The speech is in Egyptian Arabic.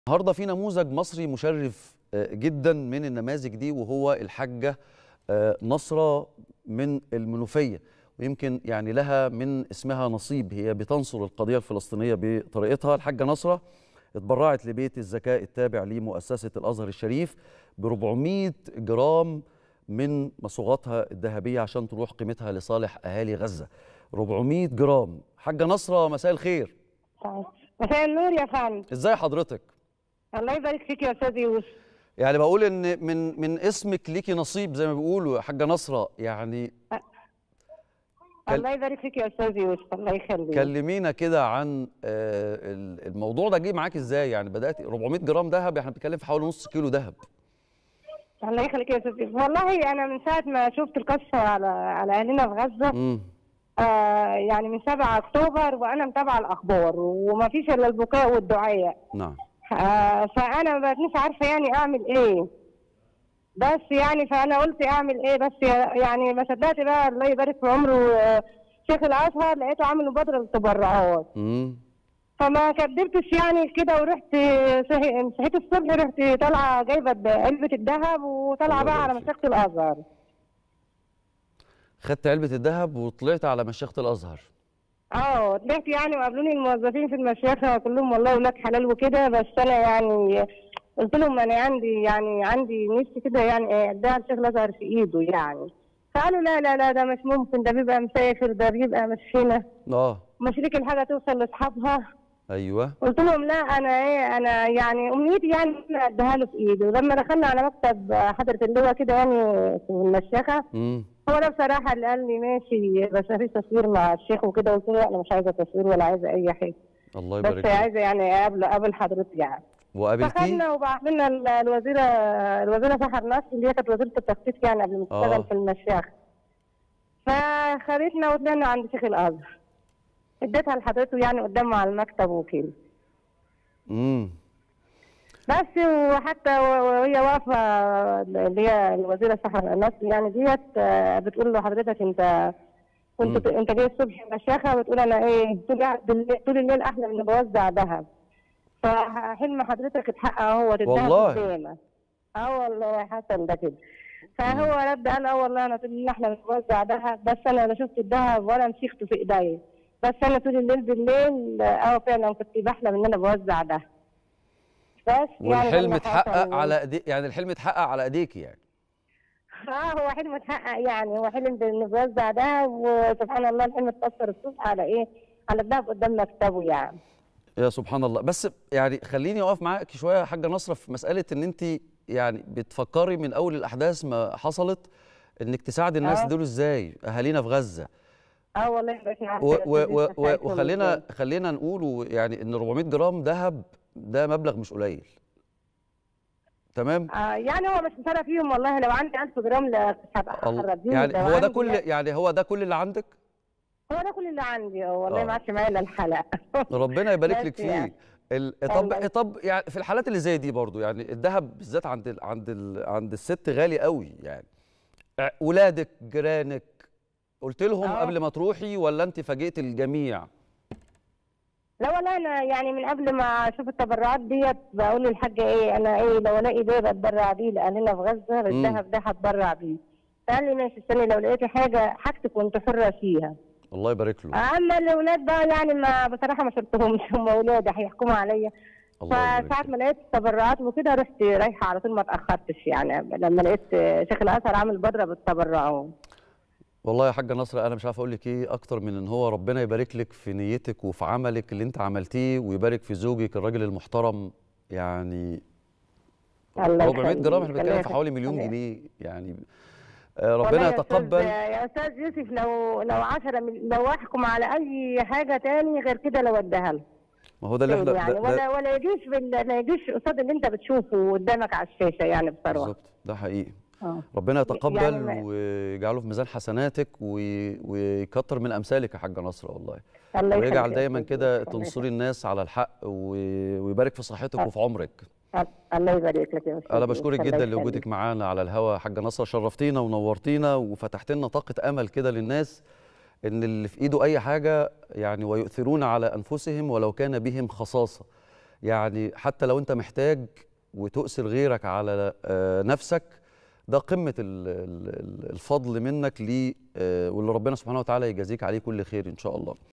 النهارده في نموذج مصري مشرف آه، جدا من النماذج دي وهو الحاجه آه، نصره من المنوفيه ويمكن يعني لها من اسمها نصيب هي بتنصر القضيه الفلسطينيه بطريقتها الحاجه نصره اتبرعت لبيت الزكاه التابع لمؤسسه الازهر الشريف ب 400 جرام من مصوغاتها الذهبيه عشان تروح قيمتها لصالح اهالي غزه 400 جرام حاجه نصره مساء الخير طيب. مساء النور يا فندم ازاي حضرتك الله يبارك فيك يا استاذ يوسف يعني بقول ان من من اسمك ليكي نصيب زي ما بيقولوا يا حاجه نصره يعني كل- الله يبارك فيك يا استاذ يوسف الله يخليك كلمينا كده عن آه، ال- الموضوع ده جه معاك ازاي يعني بدات 400 جرام ذهب احنا بنتكلم في حوالي نص كيلو ذهب الله يخليك يا استاذ يوسف والله انا من ساعه ما شفت القصه على على اهلنا في غزه امم آه يعني من 7 اكتوبر وانا متابعه الاخبار وما فيش الا البكاء والدعاء نعم آه فانا ما بقتنيش عارفه يعني اعمل ايه بس يعني فانا قلت اعمل ايه بس يعني ما صدقت بقى الله يبارك في عمره آه، شيخ الازهر لقيته عامل مبادره للتبرعات امم فما كدبتش يعني كده ورحت صحي- صحيت الصبح رحت طالعه جايبه الد- علبه الذهب وطالعه الله بقى على يبارك مشيخه الازهر خدت علبه الذهب وطلعت على مشيخه الازهر اه طلعت يعني وقابلوني الموظفين في المشيخه كلهم والله ولاد حلال وكده بس انا يعني قلت لهم انا عندي يعني عندي نفسي كده يعني اديها لشيخ الازهر في ايده يعني فقالوا لا لا لا ده مش ممكن ده بيبقى مسافر ده بيبقى مش هنا اه مش ليك الحاجه توصل لاصحابها ايوه قلت لهم لا انا ايه انا يعني امنيتي يعني ان انا اديها له في ايده ولما دخلنا على مكتب حضره اللواء كده يعني في المشيخه امم هو ده بصراحه اللي قال لي ماشي بس ما فيش تصوير مع الشيخ وكده قلت له لا انا مش عايزه تصوير ولا عايزه اي حاجه الله يبارك بس فيك عايزه يعني اقابل اقابل حضرتك يعني وقابلتيه فخدنا وبعتنا ال- الوزيره الوزيره سحر نصر اللي هي كانت وزيره التخطيط يعني قبل ما آه. تشتغل في المشيخه فخدتنا وطلعنا عند شيخ الازهر اديتها لحضرته يعني قدامه على المكتب وكده امم بس وحتى وهي واقفه اللي هي الوزيره سحر النصر يعني ديت آه، بتقول له حضرتك انت كنت مم. انت جاي الصبح مشاخه بتقول انا ايه طول الليل طول الليل احلم اني بوزع ذهب فحلم حضرتك اتحقق اهو الذهب والله. قدامك اه والله حصل ده كده فهو رد قال اه والله انا طول الليل احلم اني بوزع ذهب بس انا لا شفت الذهب ولا مسكته في ايديا بس انا طول الليل بالليل اه فعلا كنت بحلم ان انا بوزع ذهب بس يعني ده والحلم اللي اتحقق حصل. على ايدي يعني الحلم اتحقق على ايديكي يعني اه هو حلم اتحقق يعني هو حلم بانه بيوزع ده وسبحان الله الحلم اتأثر الصبح على ايه؟ على الدهب قدام مكتبه يعني يا سبحان الله بس يعني خليني اقف معاك شويه يا حاجه نصره في مساله ان انت يعني بتفكري من اول الاحداث ما حصلت انك تساعد الناس آه. دول ازاي اهالينا في غزه اه والله بس عارفة و يا و أستاذ و لسه و ساعتهم وخلينا إزاي. خلينا نقول يعني ان 400 جرام ذهب ده مبلغ مش قليل تمام آه يعني هو مش مسألة فيهم والله لو عندي 1000 جرام لا هبقى الله هرديهم يعني لو هو ده عندي- كل يعني هو ده كل اللي عندك هو ده كل اللي عندي اه والله آه. ما عادش معايا الا الحلقة ربنا يبارك بس لك فيه يعني. ال- طب الله طب يعني في الحالات اللي زي دي برضو يعني الذهب بالذات عند ال عند ال عند الست غالي قوي يعني ع- ولادك جيرانك قلت لهم آه. قبل ما تروحي ولا انت فاجئت الجميع لا والله انا يعني من قبل ما اشوف التبرعات ديت بقول للحاجه ايه انا ايه لو الاقي بيه بتبرع بيه لاهلنا في غزه الذهب ده هتبرع بيه فقال لي ماشي استني لو لقيتي حاجه حاجتك وانت حره فيها الله يبارك له اما الاولاد بقى يعني ما بصراحه ما شفتهمش هم اولادي هيحكموا عليا الله يبارك فساعة له. ما لقيت التبرعات وكده رحت رايحه على طول ما اتاخرتش يعني لما لقيت شيخ الازهر عامل بدره بالتبرعات والله يا حاجه نصر انا مش عارف اقول لك ايه اكتر من ان هو ربنا يبارك لك في نيتك وفي عملك اللي انت عملتيه ويبارك في زوجك الراجل المحترم يعني الله 400 يخليك. جرام احنا بنتكلم في الله حوالي مليون يخليك. جنيه يعني آه، والله ربنا يا أستاذ- يتقبل يا استاذ يوسف لو لو 10 مل- لو احكم على اي حاجه تاني غير كده لو اديها له ما هو ده اللي احنا يعني ده- ده- ولا ولا يجيش بال... ما يجيش قصاد اللي انت بتشوفه قدامك على الشاشه يعني بصراحه بالظبط ده حقيقي اه ربنا يتقبل يعني ما- ويجعله في ميزان حسناتك وي- ويكتر من امثالك يا حاجه نصر والله الله ويجعل يخليك يا دايما أستاذ كده يوسف. الله تنصري الناس على الحق و- ويبارك في صحتك آه. وفي عمرك يخليك. الله يبارك لك يا استاذ انا يوسف. بشكرك الله جدا يخليك. لوجودك معانا على الهوا يا حاجه نصر شرفتينا ونورتينا وفتحت لنا طاقه امل كده للناس ان اللي في ايده اي حاجه يعني ويؤثرون على انفسهم ولو كان بهم خصاصه يعني حتى لو انت محتاج وتؤثر غيرك على آه، نفسك ده قمه ال- ال- ال- الفضل منك ليه آه، واللي ربنا سبحانه وتعالى يجازيك عليه كل خير ان شاء الله